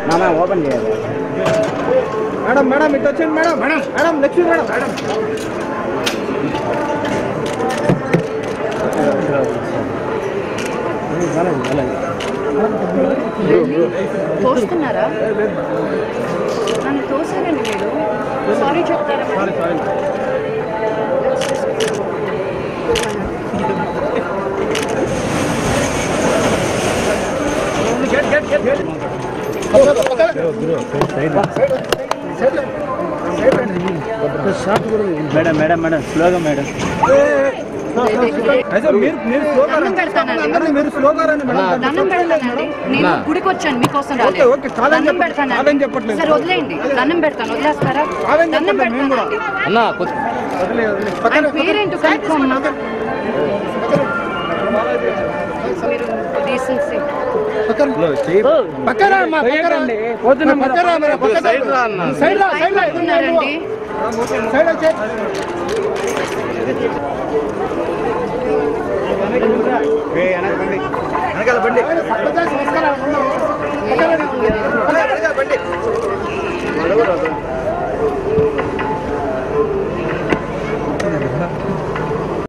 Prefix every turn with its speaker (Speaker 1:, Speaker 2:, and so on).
Speaker 1: మామ ఓపెన్ చేయాలి
Speaker 2: madam madam ఇటు వచ్చండి madam madam madam Lakshmi madam madam
Speaker 3: తోస్తున్నారా నన్ను తోసారండి మీరు సారీ చెప్తారా madam?
Speaker 2: Get get get get
Speaker 1: madam madam madam స్లోగా మేడం
Speaker 2: అయితే మీరు మీరు స్లోగా
Speaker 3: దండం
Speaker 2: రండి.
Speaker 3: పెడతానండి.
Speaker 2: అందరూ మీరు స్లోగా రండి మేడం
Speaker 3: దండం పెడతానండి నేను గుడికి వచ్చాను మీకోసం
Speaker 2: ఓకే,
Speaker 3: రాలేదు
Speaker 2: ఓకే, కాదని
Speaker 3: దండం
Speaker 2: చెప్ప-
Speaker 3: పెడతానండి
Speaker 2: కాదని చెప్పట్లేదు.
Speaker 3: సరే వదిలేయండి దండం పెడతాను వదిలేస్తారా
Speaker 2: కాదని
Speaker 3: దండం
Speaker 2: చెప్పట్లేదు మేము కూడా.
Speaker 3: పెడతానండి
Speaker 1: అన్నా
Speaker 2: వదిలే వదిలే
Speaker 3: ఆయన
Speaker 2: పక్కన
Speaker 3: పేరేంటో కనుక్కోమ్మా మీరు డీసెన్సీ
Speaker 2: పక్కన అమ్మా, పక్కన రండి.
Speaker 1: పోతున్నాం
Speaker 2: పక్కన రా, మరి పక్కన రా. సైడ్ రా, సైడ్ రా, సైడ్ రా.
Speaker 3: ఉన్నారండి
Speaker 2: సైడ్ వచ్చే వెనకాల బండి